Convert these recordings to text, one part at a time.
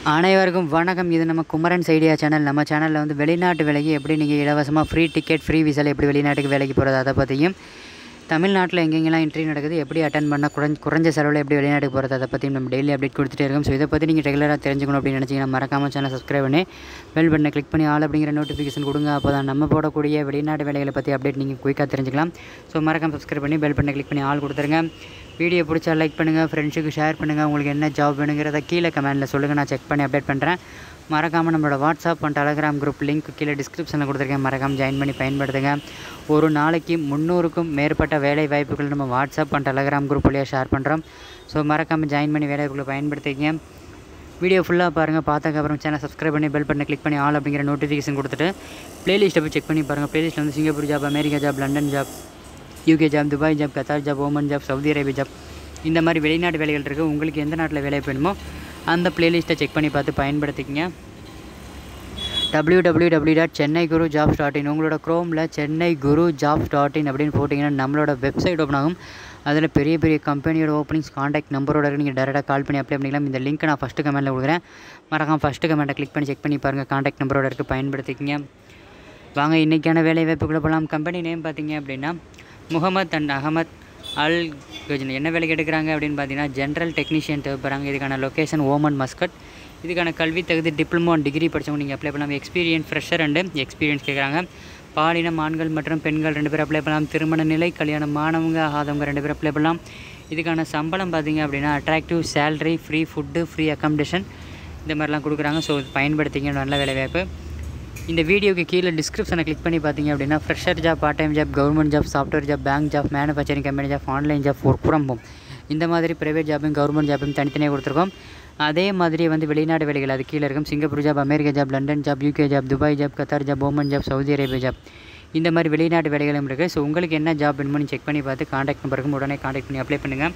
அனைவருக்கும் வணக்கம் இது நம்ம குமரன் ஐடியா சேனல் நம்ம சேனலில் வந்து வெளிநாட்டு வேலைக்கு எப்படி நீங்கள் இலவசமாக ஃப்ரீ டிக்கெட் ஃப்ரீ விசால எப்படி வெளிநாட்டுக்கு வேலைக்கு போகிறது அதை பற்றியும் தமிழ்நாட்டில் எங்கெங்கெல்லாம் இன்டர்வியூ நடக்குது எப்படி அட்டன் பண்ணால் குறைஞ்ச குறைஞ்ச செலவில் எப்படி வெளிநாட்டுக்கு போகிறது அதை பற்றி நம்ம டெய்லி அப்டேட் கொடுத்துட்டே இருக்கோம் ஸோ இதை பற்றி நீங்கள் ரெகுலராக தெரிஞ்சுக்கணும் அப்படின்னு நினச்சிங்கன்னா மறக்காம சேனல் சப்ஸ்கிரைப் பண்ணி பெல் பட்டனை கிளிக் பண்ணி ஆல் அப்படிங்கிற நோட்டிஃபிகேஷன் கொடுங்க அப்போ தான் நம்ம போடக்கூடிய வெளிநாட்டு வேலைகளை பற்றி அப்டேட் நீங்கள் குயிக்காக தெரிஞ்சுக்கலாம் ஸோ மறக்காம சப்ஸ்கிரைப் பண்ணி பெல் பட்டனை கிளிக் பண்ணி ஆல் கொடுத்துருங்க வீடியோ பிடிச்சா லைக் பண்ணுங்கள் ஃப்ரெண்ட்ஸுக்கு ஷேர் பண்ணுங்கள் உங்களுக்கு என்ன ஜாப் வேணுங்கிறத கீழே கமெண்ட்டில் சொல்லுங்கள் நான் செக் பண்ணி அப்டேட் பண்ணுறேன் மறக்காமல் நம்மளோட WhatsApp and Telegram group link கீழே டிஸ்கிரிப்ஷனில் கொடுத்துருக்கேன் மறக்காமல் ஜாயின் பண்ணி பயன்படுத்துங்க ஒரு நாளைக்கு முந்நூறுக்கும் மேற்பட்ட வேலை வாய்ப்புகள் நம்ம வாட்ஸ்அப் அண்ட் டெலகிராம் குரூப் வழியாக ஷேர் பண்ணுறோம் ஸோ மறக்காமல் ஜாயின் பண்ணி வேலை வாய்ப்புகளை பயன்படுத்திக்கங்க வீடியோ ஃபுல்லாக பாருங்கள் பார்த்ததுக்கப்புறம் சேனல் சப்ஸ்கிரைப் பண்ணி பெல் பட்டனை கிளிக் பண்ணி ஆல் அப்படிங்கிற நோட்டிஃபிகேஷன் கொடுத்துட்டு ப்ளேலிஸ்ட்டை போய் செக் பண்ணி பாருங்கள் ப்ளேலிஸ்ட்டில் வந்து Singapore job America job London job UK job Dubai job Qatar job Oman job Saudi Arabia job இந்த மாதிரி வெளிநாட்டு வேலைகள் இருக்குது உங்களுக்கு எந்த நாட்டில் வேலை வேணுமோ அந்த ப்ளேலிஸ்ட்டை செக் பண்ணி பார்த்து பயன்படுத்திக்கங்க W W W dot Chennai Guru jobs dot in உங்களோட க்ரோமில் Chennai Guru jobs dot in அப்படின்னு போட்டிங்கன்னா நம்மளோட வெப்சைட் ஓப்பன் ஆகும் அதில் பெரிய பெரிய கம்பெனியோட ஓப்பனிங்ஸ் காண்டாக்ட் நம்பரோட நீங்கள் டேரெக்டாக கால் பண்ணி அப்ளை பண்ணிக்கலாம் இந்த லிங்க் நான் ஃபஸ்ட்டு கமெண்ட்டில் கொடுக்குறேன் மறக்காம ஃபஸ்ட்டு கமெண்ட்டை கிளிக் பண்ணி செக் பண்ணி பாருங்கள் காண்டாக்ட் நம்பரோட இருக்குது பயன்படுத்திக்கங்க வாங்க இன்றைக்கான வேலை வாய்ப்புக்குள்ளே போகலாம் கம்பெனி நேம் பார்த்தீங்க அப்படின்னா முகமது அண்ட் அகமத் அல் கஜன் என்ன வேலைக்கு எடுக்கிறாங்க அப்படின்னு பார்த்தீங்கன்னா ஜென்ரல் டெக்னீஷியன் தேவைப்படுறாங்க இதுக்கான லொக்கேஷன் ஓமன் மஸ்கட் இதுக்கான கல்வி தகுதி டிப்ளமோ அண்ட் டிகிரி படித்தவங்க நீங்கள் அப்ளை பண்ணலாம் எக்ஸ்பீரியன்ஸ் ஃப்ரெஷர் அண்டு எக்ஸ்பீரியன்ஸ் கேட்குறாங்க பாலினம் ஆண்கள் மற்றும் பெண்கள் ரெண்டு பேரும் அப்ளை பண்ணலாம் திருமண நிலை கல்யாணம் மாணவங்க ஆகாதவங்க ரெண்டு பேரும் அப்ளை பண்ணலாம் இதுக்கான சம்பளம் பார்த்தீங்க அப்படின்னா attractive salary free food free accommodation இந்த மாதிரிலாம் கொடுக்குறாங்க ஸோ பயன்படுத்திங்க நல்ல வேலை வாய்ப்பு இந்த வீடியோக்கு கீழே டிஸ்கிரிப்ஷனை கிளிக் பண்ணி பார்த்தீங்க அப்படின்னா fresher job part time job government job software job bank job manufacturing company job online job work from home இந்த மாதிரி ப்ரைவேட் ஜாபும் கவர்மெண்ட் ஜாபும் தனித்தனியாக கொடுத்துருக்கோம் அதே மாதிரி வந்து வெளிநாடு வேலைகள் அது கீழே இருக்கும் Singapore job America job London job UK job Dubai job Qatar job Oman job Saudi Arabia job இந்த மாதிரி வெளிநாட்டு வேலைகளும் இருக்குது ஸோ உங்களுக்கு என்ன ஜாப் வேணுமோ செக் பண்ணி பார்த்து காண்டாக்ட் நம்பருக்கும் உடனே காண்டாக்ட் பண்ணி அப்ளை பண்ணுங்கள்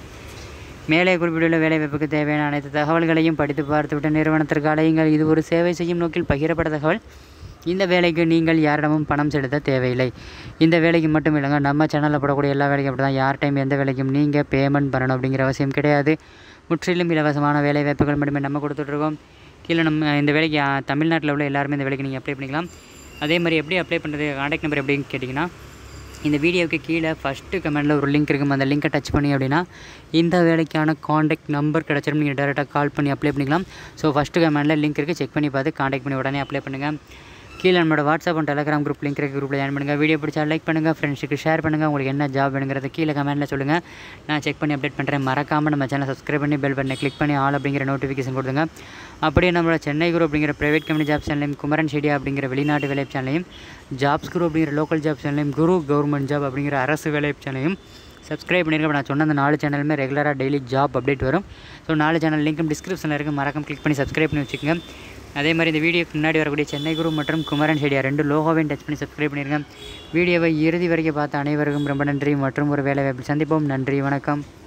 மேலே குறிப்பிட்டுள்ள வேலைவாய்ப்புக்கு தேவையான அனைத்து தகவல்களையும் படித்து பார்த்துவிட்ட நிறுவனத்திற்கு அலையுங்கள் இது ஒரு சேவை செய்யும் நோக்கில் பகிரப்பட்ட தகவல் இந்த வேலைக்கு நீங்கள் யாரிடமும் பணம் செலுத்த தேவையில்லை இந்த வேலைக்கு மட்டும் இல்லைங்க நம்ம சேனலில் போடக்கூடிய எல்லா வேலைக்கும் அப்படி தான் யார் டைம் எந்த வேலைக்கும் நீங்கள் பேமெண்ட் பண்ணணும் அப்படிங்கிற அவசியம் கிடையாது முற்றிலும் இலவசமான வேலை வாய்ப்புகள் மட்டுமே நம்ம கொடுத்துட்ருக்கோம் கீழே நம்ம இந்த வேலைக்கு ஆ, தமிழ்நாட்டில் உள்ள எல்லாருமே இந்த வேலைக்கு நீங்கள் அப்ளை பண்ணிக்கலாம் அதே மாதிரி எப்படி அப்ளை பண்ணுறது காண்டாக்ட் நம்பர் எப்படின்னு கேட்டிங்கன்னா இந்த வீடியோவுக்கு கீழே ஃபஸ்ட்டு கமெண்டில் ஒரு லிங்க் இருக்கும் அந்த லிங்கை டச் பண்ணி அப்படின்னா இந்த வேலைக்கான காண்டாக்ட் நம்பர் கிடச்சிரும் நீங்கள் டேரெக்டாக கால் பண்ணி அப்ளை பண்ணிக்கலாம் ஸோ ஃபஸ்ட்டு கமெண்டில் லிங்க் இருக்குது செக் பண்ணி பார்த்து காண்டாக்ட் பண்ணி உடனே அப்ளை பண்ணுங்கள் கீழே நம்மளோட WhatsApp and Telegram group link இருக்க குரூப்பில் ஜாயின் பண்ணுங்கள் வீடியோ பிடிச்சா லைக் பண்ணுங்கள் ஃப்ரெண்ட்ஸுக்கு ஷேர் பண்ணுங்கள் உங்களுக்கு என்ன ஜாப் வேணுங்கிறத கீழே கமெண்ட்டில் சொல்லுங்கள் நான் செக் பண்ணி அப்டேட் பண்ணுறேன் மறக்காமல் நம்ம சேனல் சப்ஸ்கிரைப் பண்ணி பெல் பட்டனை கிளிக் பண்ணி ஆல் அப்படிங்கிற நோட்டிஃபிகேஷன் கொடுங்க அப்படியே நம்மளோட சென்னை குரூப் அப்படிங்கிற ப்ரைவேட் கம்பெனி ஜாப் சேனலையும் குமரன் ஷெடியா அப்படிங்கிற வெளிநாட்டு வேலை சேனலையும் ஜாப்ஸ் குரூப் அப்படிங்கிற லோக்கல் ஜாப் சேனலையும் குரு கவர்மெண்ட் ஜாப் அப்படிங்கிற அரசு வேலை சேனலையும் சப்ஸ்கிரைப் பண்ணியிருக்கேன் நான் சொன்ன அந்த நாலு சேனலுமே ரெகுலராக டெய்லி ஜாப் அப்டேட் வரும் ஸோ நாலு சேனல் லிங்க்கும் டிஸ்கிரிப்ஷனில் இருக்குது மறக்காம கிளிக் பண்ணி சப்ஸ்கிரைப் பண்ணி வச்சுக்கோங்க அதே மாதிரி இந்த வீடியோக்கு முன்னாடி வரக்கூடிய சென்னை குரு மற்றும் குமரன் ஷெடியா ரெண்டு லோகோவையும் டச் பண்ணி சப்ஸ்கிரைப் பண்ணியிருக்கேன் வீடியோவை இறுதி வரைக்கும் பார்த்த அனைவருக்கும் ரொம்ப நன்றி மற்றும் ஒரு வேலை வாய்ப்பில் சந்திப்போம் நன்றி வணக்கம்